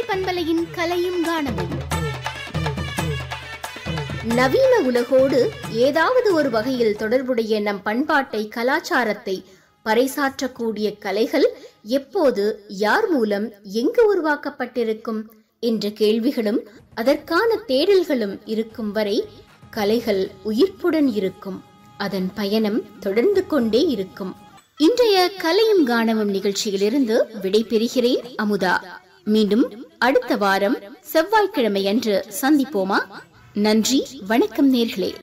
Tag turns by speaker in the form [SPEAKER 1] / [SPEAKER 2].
[SPEAKER 1] பண்பலையின் கலையும் காணவும்
[SPEAKER 2] நவீன உலகோடு ஏதாவது ஒரு வகையில் தொடர்புடைய நம் பண்பாட்டை கலாச்சாரத்தை பறைசாற்றக்கூடிய கலைகள் எப்போது யார் மூலம் எங்கு உருவாக்கப்பட்டிருக்கும் என்ற கேள்விகளும் அதற்கான தேடல்களும் இருக்கும் வரை கலைகள் உயிர்ப்புடன் இருக்கும் அதன் பயணம் தொடர்ந்து கொண்டே இருக்கும் இன்றைய கலையும் காணவும் நிகழ்ச்சியிலிருந்து விடைபெறுகிறேன் அமுதா மீண்டும் அடுத்த வாரம் செவ்வாய்க்கிழமை அன்று சந்திப்போமா நன்றி வணக்கம் நேர்களே